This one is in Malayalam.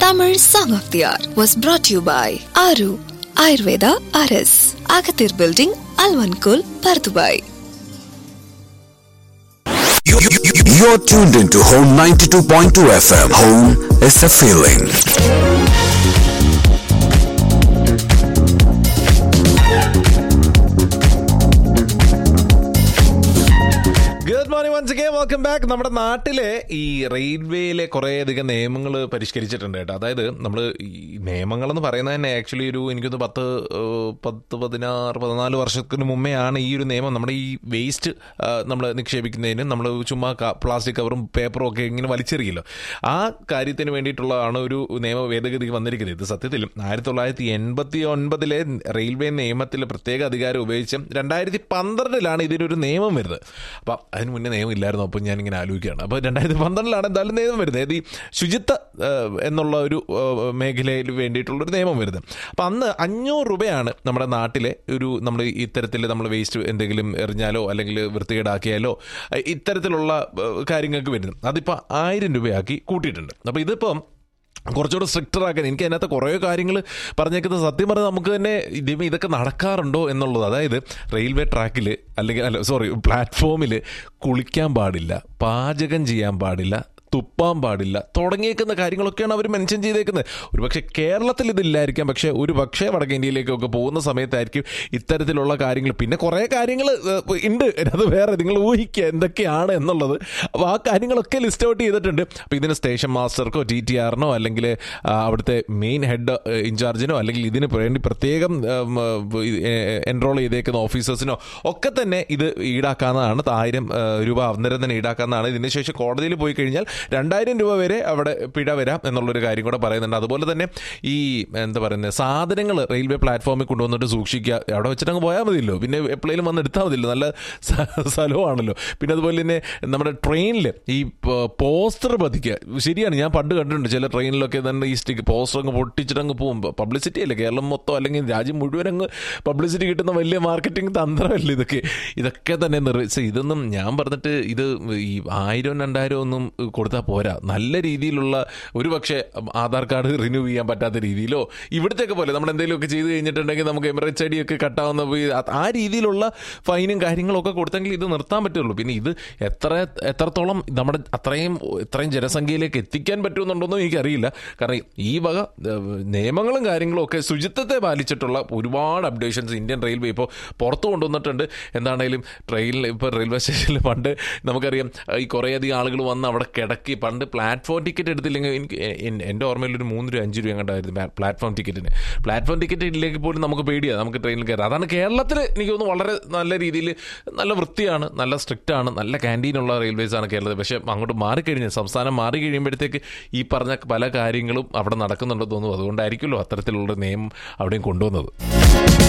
Tamil Song of the Hour was brought to you by Aru Ayurveda RS, Agathir Building, Alvankul, Pardubai. You- you- you- You're tuned into Home 92.2 FM. Home is a feeling. Good morning once again welcome back നമ്മുടെ നാട്ടിലെ ഈ റെയിൽവേയിലെ കുറേ അധികം നിയമങ്ങൾ പരിഷ്കരിച്ചിട്ടുണ്ട് കേട്ടോ അതായത് നമ്മൾ ഈ നിയമങ്ങൾ എന്ന് പറയുന്നത് തന്നെ ആക്ച്വലി ഒരു എനിക്കൊന്ന് പത്ത് ഏഹ്, പത്ത് പതിനാറ് പതിനാല് വർഷത്തിന് മുമ്പേ ആണ് ഈ ഒരു നിയമം നമ്മുടെ ഈ വേസ്റ്റ് നമ്മൾ നിക്ഷേപിക്കുന്നതിന് നമ്മൾ ചുമ്മാ പ്ലാസ്റ്റിക് കവറും പേപ്പറും ഒക്കെ ഇങ്ങനെ വലിച്ചെറിയല്ലോ ആ കാര്യത്തിന് വേണ്ടിയിട്ടുള്ളതാണ് ഒരു നിയമ ഭേദഗതി വന്നിരിക്കുന്നത് ഇത് സത്യത്തിൽ ആയിരത്തി തൊള്ളായിരത്തി എൺപത്തി ഒൻപതിലെ റെയിൽവേ നിയമത്തിലെ പ്രത്യേക അധികാരം ഉപയോഗിച്ച് രണ്ടായിരത്തി പന്ത്രണ്ടിലാണ് ഇതിനൊരു നിയമം വരുന്നത് അപ്പം അതിന് മുന്നേ നിയമം ഇല്ലായിരുന്നു അപ്പോൾ ഞാനിങ്ങനെ ആലോചിക്കുകയാണ് അപ്പോൾ രണ്ടായിരത്തി പന്ത്രണ്ടിലാണ് എന്തായാലും നിയമം വരുന്നത് അതായത് ഈ ശുചിത്വ ഏഹ്, എന്നുള്ള ഒരു ഏഹ്, മേഖലയിൽ വേണ്ടിയിട്ടുള്ളൊരു നിയമം വരുന്നത് അപ്പം അന്ന് അഞ്ഞൂറ് രൂപയാണ് നമ്മുടെ നാട്ടിലെ ഒരു നമ്മൾ ഇത്തരത്തിൽ നമ്മൾ വേസ്റ്റ് എന്തെങ്കിലും എറിഞ്ഞാലോ അല്ലെങ്കിൽ വൃത്തികേടാക്കിയാലോ ഏഹ്, ഇത്തരത്തിലുള്ള ഏഹ്, കാര്യങ്ങൾക്ക് വരുന്നത് അതിപ്പോൾ ആയിരം രൂപയാക്കി കൂട്ടിയിട്ടുണ്ട് അപ്പോൾ ഇതിപ്പം കുറച്ചുകൂടെ സ്ട്രിക്റ്റർ ആക്കാൻ എനിക്ക് അതിനകത്ത് കുറേ കാര്യങ്ങൾ പറഞ്ഞേക്കുന്നത് സത്യം പറഞ്ഞാൽ നമുക്ക് തന്നെ ഇതേ ഇതൊക്കെ നടക്കാറുണ്ടോ എന്നുള്ളത് അതായത് റെയിൽവേ ട്രാക്കിൽ അല്ലെങ്കിൽ അല്ല സോറി പ്ലാറ്റ്ഫോമിൽ കുളിക്കാൻ പാടില്ല പാചകം ചെയ്യാൻ പാടില്ല തുപ്പാൻ പാടില്ല തുടങ്ങിയേക്കുന്ന കാര്യങ്ങളൊക്കെയാണ് അവർ മെൻഷൻ ചെയ്തേക്കുന്നത് ഒരുപക്ഷെ കേരളത്തിൽ ഇതില്ലായിരിക്കാം പക്ഷേ ഒരു പക്ഷേ വടക്കേ ഇന്ത്യയിലേക്കൊക്കെ പോകുന്ന സമയത്തായിരിക്കും ഇത്തരത്തിലുള്ള കാര്യങ്ങൾ പിന്നെ കുറേ കാര്യങ്ങൾ ഉണ്ട് അത് വേറെ നിങ്ങൾ ഊഹിക്കുക എന്തൊക്കെയാണ് എന്നുള്ളത് അപ്പോൾ ആ കാര്യങ്ങളൊക്കെ ലിസ്റ്റ് ഔട്ട് ചെയ്തിട്ടുണ്ട് അപ്പോൾ ഇതിന് സ്റ്റേഷൻ മാസ്റ്റർക്കോ ടി ടി ആറിനോ അല്ലെങ്കിൽ ആ, അവിടുത്തെ മെയിൻ ഹെഡ് ഇൻചാർജിനോ അല്ലെങ്കിൽ ഇതിന് വേണ്ടി പ്രത്യേകം എൻറോൾ ചെയ്തേക്കുന്ന ഓഫീസേഴ്സിനോ ഒക്കെ തന്നെ ഇത് ഈടാക്കാവുന്നതാണ് ആയിരം ആ, രൂപ അന്നേരം തന്നെ ഈടാക്കാവുന്നതാണ് ഇതിന് ശേഷം കോടതിയിൽ പോയി കഴിഞ്ഞാൽ രണ്ടായിരം രൂപ വരെ അവിടെ പിഴ വരാം എന്നുള്ളൊരു കാര്യം കൂടെ പറയുന്നുണ്ട് അതുപോലെ തന്നെ ഈ എന്താ പറയുന്നത് സാധനങ്ങൾ റെയിൽവേ പ്ലാറ്റ്ഫോമിൽ കൊണ്ടുവന്നിട്ട് സൂക്ഷിക്കുക അവിടെ വെച്ചിട്ട് അങ്ങ് പോയാൽ മതിയല്ലോ പിന്നെ എപ്പോഴേലും വന്ന് എടുത്താൽ മതിയല്ലോ നല്ല സ്ഥ- സ്ഥലമാണല്ലോ പിന്നെ അതുപോലെ തന്നെ നമ്മുടെ ട്രെയിനിൽ ഈ പോസ്റ്റർ പതിക്കുക ശരിയാണ് ഞാൻ പണ്ട് കണ്ടിട്ടുണ്ട് ചില ട്രെയിനിലൊക്കെ തന്നെ ഈ സ്റ്റിക്ക് പോസ്റ്റർ അങ്ങ് പൊട്ടിച്ചിട്ട് അങ്ങ് പോകും പബ്ലിസിറ്റി അല്ലേ കേരളം മൊത്തം അല്ലെങ്കിൽ രാജ്യം മുഴുവൻ അങ്ങ് പബ്ലിസിറ്റി കിട്ടുന്ന വലിയ മാർക്കറ്റിംഗ് തന്ത്രമല്ലേ ഇതൊക്കെ ഇതൊക്കെ തന്നെ നിർവഹിച്ച് ഇതൊന്നും ഞാൻ പറഞ്ഞിട്ട് ഇത് ഈ ആയിരം രണ്ടായിരം ഒന്നും കൊടുത്താൽ പോരാ നല്ല രീതിയിലുള്ള ഒരു പക്ഷേ ആധാർ കാർഡ് റിന്യൂ ചെയ്യാൻ പറ്റാത്ത രീതിയിലോ ഇവിടുത്തെയൊക്കെ പോലെ നമ്മൾ എന്തെങ്കിലുമൊക്കെ ചെയ്ത് കഴിഞ്ഞിട്ടുണ്ടെങ്കിൽ നമുക്ക് എമിറേറ്റ്സ് ഐ ഡി ഒക്കെ കട്ടാവുന്ന പോയി അത് ആ രീതിയിലുള്ള ഫൈനും കാര്യങ്ങളൊക്കെ കൊടുത്തെങ്കിൽ ഇത് നിർത്താൻ പറ്റുള്ളൂ പിന്നെ ഇത് എത്ര എത്രത്തോളം നമ്മുടെ അത്രയും ഇത്രയും ജനസംഖ്യയിലേക്ക് എത്തിക്കാൻ പറ്റുമെന്നുണ്ടോന്നും എനിക്കറിയില്ല കാരണം ഈ വക ഏഹ്, നിയമങ്ങളും കാര്യങ്ങളും ഒക്കെ ശുചിത്വത്തെ പാലിച്ചിട്ടുള്ള ഒരുപാട് അപ്ഡേഷൻസ് ഇന്ത്യൻ റെയിൽവേ ഇപ്പോൾ പുറത്തു കൊണ്ടുവന്നിട്ടുണ്ട് എന്താണേലും ട്രെയിനിൽ ഇപ്പോൾ റെയിൽവേ സ്റ്റേഷനിൽ പണ്ട് നമുക്കറിയാം ഈ കുറേയധികം ആളുകൾ വന്ന് അവിടെ കിടക്കി പണ്ട് പ്ലാറ്റ്ഫോം ടിക്കറ്റ് എടുത്തില്ലെങ്കിൽ എനിക്ക് എ- എൻ- എൻ്റെ ഓർമ്മയിൽ ഒരു മൂന്ന് രൂപ അഞ്ച് രൂപ കണ്ടായിരുന്നു പ്ലാറ്റ്ഫോം ടിക്കറ്റിന് പ്ലാറ്റ്ഫോം ടിക്കറ്റ് ഇല്ലെങ്കിൽ പോലും നമുക്ക് പേടിയാണ് നമുക്ക് ട്രെയിനിൽ കയറാം അതാണ് കേരളത്തിൽ എനിക്ക് തോന്നുന്നു വളരെ നല്ല രീതിയിൽ നല്ല വൃത്തിയാണ് നല്ല സ്ട്രിക്റ്റ് ആണ് നല്ല ക്യാൻറ്റീനുള്ള റെയിൽവേസ് ആണ് കേരളത്തിൽ പക്ഷേ അങ്ങോട്ട് മാറിക്കഴിഞ്ഞ് സംസ്ഥാനം മാറി കഴിയുമ്പോഴത്തേക്ക് ഈ പറഞ്ഞ പല കാര്യങ്ങളും അവിടെ നടക്കുന്നുണ്ടെന്ന് തോന്നുന്നു അതുകൊണ്ടായിരിക്കുമല്ലോ അത്തരത്തിലുള്ള നിയമം അവിടെയും കൊണ്ടുവന്നത്